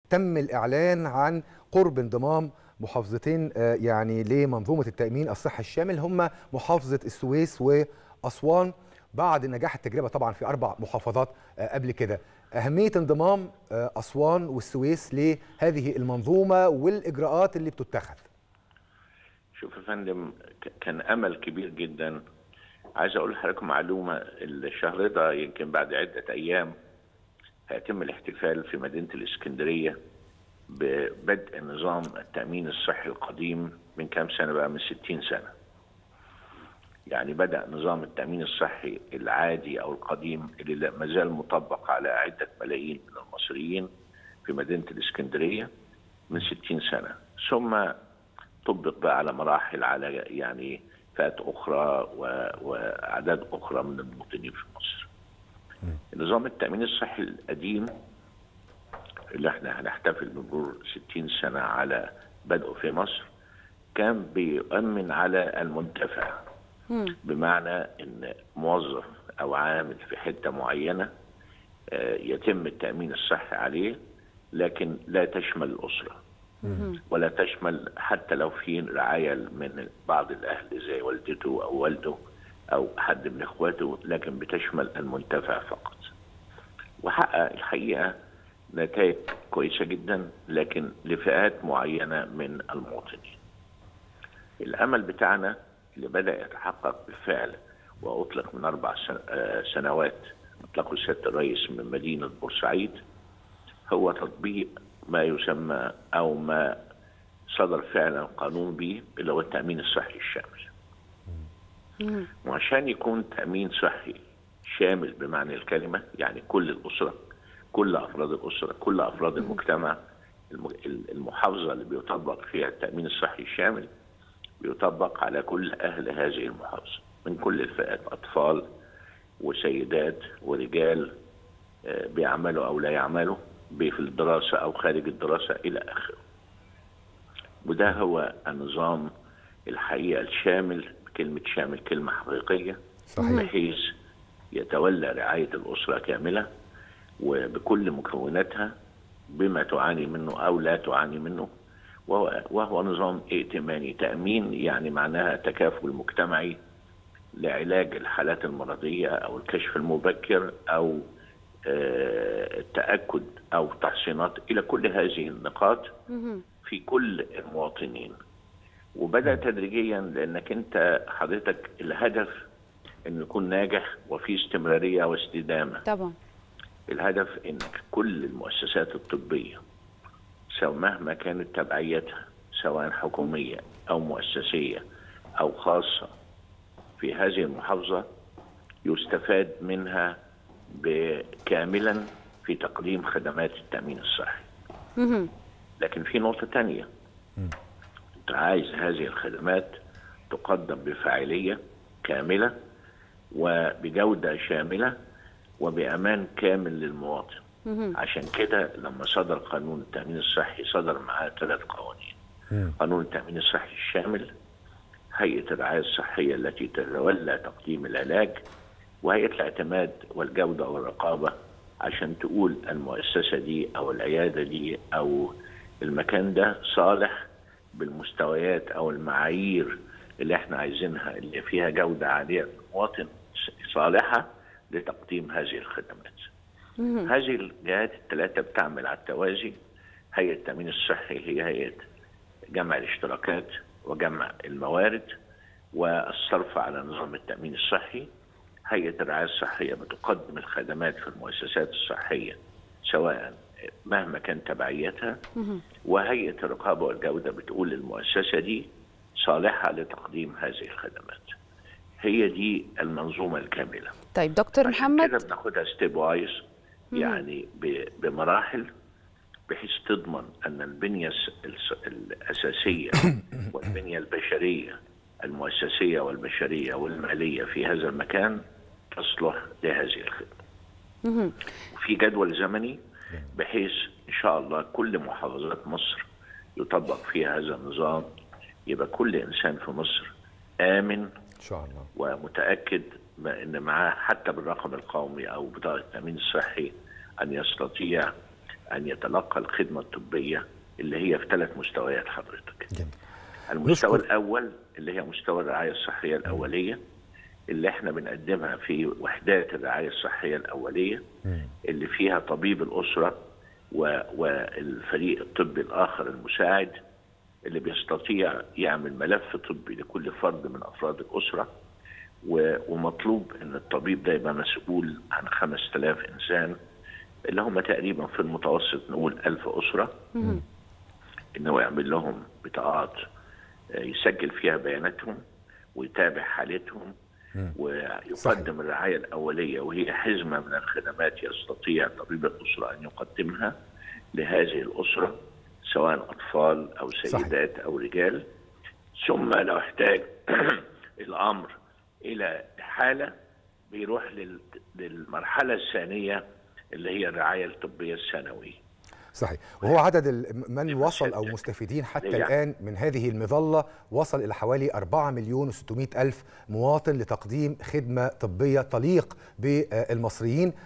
تم الاعلان عن قرب انضمام محافظتين يعني لمنظومه التامين الصحي الشامل هم محافظه السويس واسوان بعد نجاح التجربه طبعا في اربع محافظات قبل كده اهميه انضمام اسوان والسويس لهذه المنظومه والاجراءات اللي بتتخذ شوف يا فندم كان امل كبير جدا عايز اقول لحضرتك معلومه الشهر ده يمكن بعد عده ايام هيتم الاحتفال في مدينه الاسكندريه ببدء نظام التامين الصحي القديم من كام سنه بقى من 60 سنه يعني بدا نظام التامين الصحي العادي او القديم اللي ما زال مطبق على عده ملايين من المصريين في مدينه الاسكندريه من 60 سنه ثم طبق بقى على مراحل على يعني فئات اخرى واعداد اخرى من المواطنين في مصر. نظام التامين الصحي القديم اللي احنا هنحتفل بمرور 60 سنه على بدءه في مصر كان بيؤمن على المنتفع بمعنى ان موظف او عامل في حته معينه يتم التامين الصحي عليه لكن لا تشمل الاسره ولا تشمل حتى لو في رعايه من بعض الاهل زي والدته او والده او حد من اخواته لكن بتشمل المنتفع فقط. وحقق الحقيقه نتائج كويسه جدا لكن لفئات معينه من المواطنين. الامل بتاعنا اللي بدا يتحقق بالفعل واطلق من اربع سنوات اطلقه سياده الرئيس من مدينه بورسعيد هو تطبيق ما يسمى او ما صدر فعلا قانون به اللي هو التامين الصحي الشامل. وعشان يكون تامين صحي شامل بمعنى الكلمه يعني كل الاسره كل افراد الاسره كل افراد المجتمع المحافظه اللي بيطبق فيها التامين الصحي الشامل بيطبق على كل اهل هذه المحافظه من كل الفئات اطفال وسيدات ورجال بيعملوا او لا يعملوا في الدراسة أو خارج الدراسة إلى آخره وده هو النظام الحقيقة الشامل كلمة شامل كلمة حقيقية صحيح. بحيث يتولى رعاية الأسرة كاملة وبكل مكوناتها بما تعاني منه أو لا تعاني منه وهو, وهو نظام ائتماني تأمين يعني معناها تكافل مجتمعي لعلاج الحالات المرضية أو الكشف المبكر أو التأكد أو تحصينات إلى كل هذه النقاط في كل المواطنين وبدأ تدريجيا لأنك أنت حضرتك الهدف أن يكون ناجح وفي استمرارية واستدامة طبعا الهدف أنك كل المؤسسات الطبية سواء مهما كانت تبعيتها سواء حكومية أو مؤسسية أو خاصة في هذه المحافظة يستفاد منها كاملا في تقديم خدمات التأمين الصحي لكن في نقطة تانية انت عايز هذه الخدمات تقدم بفاعلية كاملة وبجودة شاملة وبأمان كامل للمواطن عشان كده لما صدر قانون التأمين الصحي صدر معاه ثلاث قوانين قانون التأمين الصحي الشامل هيئة الرعاية الصحية التي تتولى تقديم العلاج وهيئه الاعتماد والجوده والرقابه عشان تقول المؤسسه دي او العياده دي او المكان ده صالح بالمستويات او المعايير اللي احنا عايزينها اللي فيها جوده عاليه للمواطن صالحه لتقديم هذه الخدمات. هذه الجهات الثلاثه بتعمل على التوازي هيئه التامين الصحي هي هيئه جمع الاشتراكات وجمع الموارد والصرف على نظام التامين الصحي هيئه الرعايه الصحيه بتقدم الخدمات في المؤسسات الصحيه سواء مهما كان تبعيتها وهيئه الرقابه والجوده بتقول للمؤسسه دي صالحه لتقديم هذه الخدمات. هي دي المنظومه الكامله. طيب دكتور عشان محمد كده بناخدها ستيب وايز يعني بمراحل بحيث تضمن ان البنيه الاساسيه والبنيه البشريه المؤسسيه والبشريه والماليه في هذا المكان تصلح لهذه الخدمه. وفي جدول زمني بحيث ان شاء الله كل محافظات مصر يطبق فيها هذا النظام يبقى كل انسان في مصر امن ان شاء الله ومتاكد ان معاه حتى بالرقم القومي او بطاقه التامين الصحي ان يستطيع ان يتلقى الخدمه الطبيه اللي هي في ثلاث مستويات حضرتك. جميل المستوى نشكر. الاول اللي هي مستوى الرعايه الصحيه الاوليه اللي احنا بنقدمها في وحدات الرعايه الصحيه الاوليه اللي فيها طبيب الاسره و- والفريق الطبي الاخر المساعد اللي بيستطيع يعمل ملف طبي لكل فرد من افراد الاسره و- ومطلوب ان الطبيب ده يبقى مسؤول عن 5000 انسان اللي هم تقريبا في المتوسط نقول 1000 اسره ان هو يعمل لهم بطاقات آه، يسجل فيها بياناتهم ويتابع حالتهم ويقدم صحيح. الرعايه الاوليه وهي حزمه من الخدمات يستطيع طبيب الاسره ان يقدمها لهذه الاسره سواء اطفال او سيدات او رجال ثم لو احتاج الامر الى حاله بيروح لل- للمرحله الثانيه اللي هي الرعايه الطبيه الثانويه صحيح وهو عدد ال- من في وصل او مشهد. مستفيدين حتى ليه يعني؟ الان من هذه المظله وصل الى حوالي 4 مليون و600 الف مواطن لتقديم خدمه طبيه تليق بالمصريين